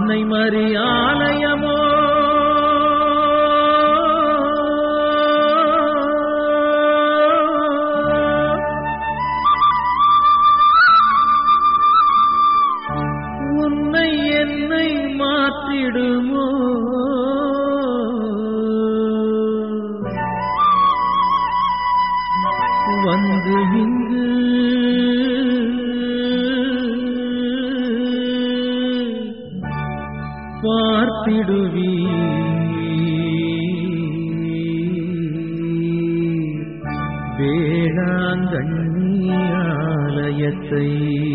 அன்னை மறி ஆலயமோ உன்னை என்னை மாற்றிடுமோ வந்து இங்கு பார்த்திடுவீ வேளாங்கண்ணி ஆலயத்தை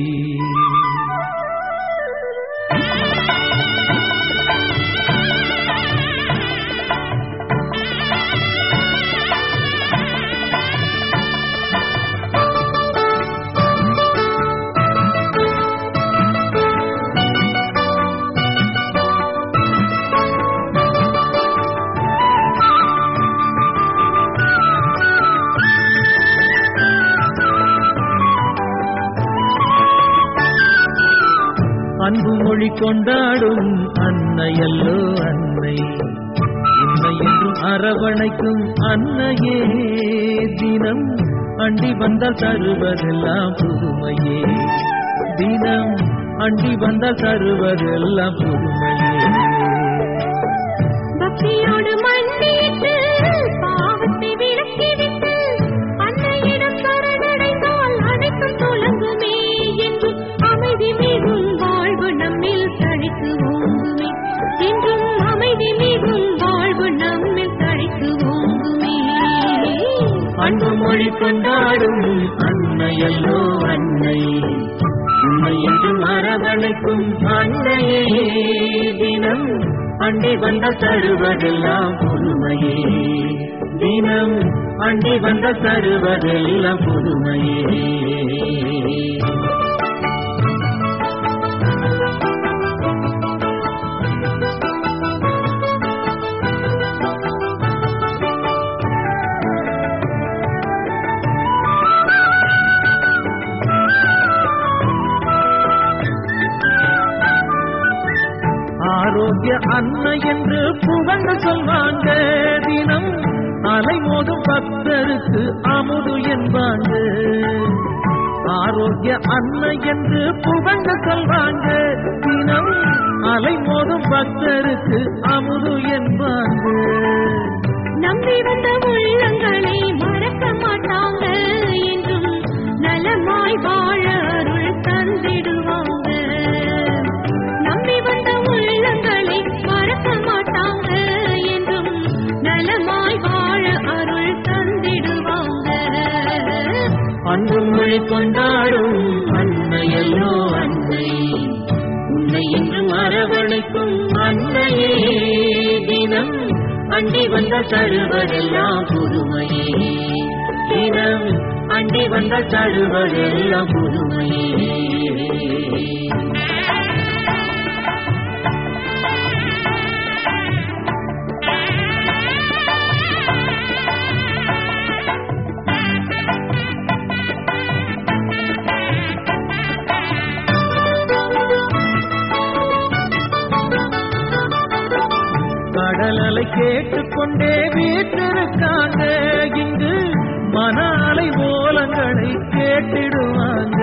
அன்பு மொழி கொண்டாடும் அன்னையல்லோ அன்னை உன்னை என்றும் அரவணைக்கும் அன்னையே தினம் அண்டி வந்தால் தருவதெல்லாம் புதுமையே தினம் அண்டி வந்தால் தருவதெல்லாம் புதுமையே பக்தியோடு மண்டியிட்டு பாவத்தை விலக்கிவிட்டு அன்னையிடம் சரணடைந்தால் அனைத்தும் துலங்குமே என்றும் அமைதி மிகும் வாழ்வு நம்மில் தழைத்து ஓங்குமே என்றும் அமைதி மிகும் வாழ்வு நம்மில் தழைத்து ஓங்குமே அன்பு மொழி கொண்டாடும் அன்னையல்லோ அன்னை உன்னை என்றும் அரவணைக்கும் அன்னையே தினம் அண்டி வந்த தருவதெல்லாம் புதுமையே தினம் அண்டி வந்த தருவதெல்லாம் புதுமையே ஆரோக்கிய அன்னை என்று புகழ்ந்து சொல்வாங்க தினம் அலைமோதும் பக்தருக்கு அமுது என்பாங்க ஆரோக்கிய அன்னை என்று புகழ்ந்து சொல்வாங்க தினம் அலைமோதும் பக்தருக்கு அமுது என்பாங்க நம்பி வந்த உள்ளங்களை மறக்க மாட்டாங்க என்றும் நலமாய் வாழ அருள் தந்திடுவாங்க நம்பி வந்த உள்ளங்களை மறக்க மாட்டாங்க என்றும் நலமாய் வாழ அருள் தந்திடுவாங்க அன்பு மொழி கொண்டாடும் அன்னையல்லோ அன்னை உன்னை என்றும் அரவணைக்கும் அன்னையே தினம் அண்டி வந்த தருவதெல்லாம் புதுமையே தினம் அண்டி வந்த தருவதெல்லாம் புதுமையே கடலலை கேட்டுக்கொண்டே வீட்டிருக்காங்க இங்கு மன அலை ஓலங்களை கேட்டிடுவாங்க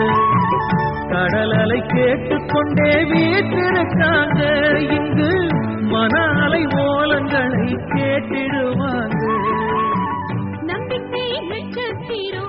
கடலலை கேட்டுக்கொண்டே வீட்டிருக்காங்க இங்கு மன அலை ஓலங்களை கேட்டிடுவாங்க நம்பிக்கை நட்சத்திரம்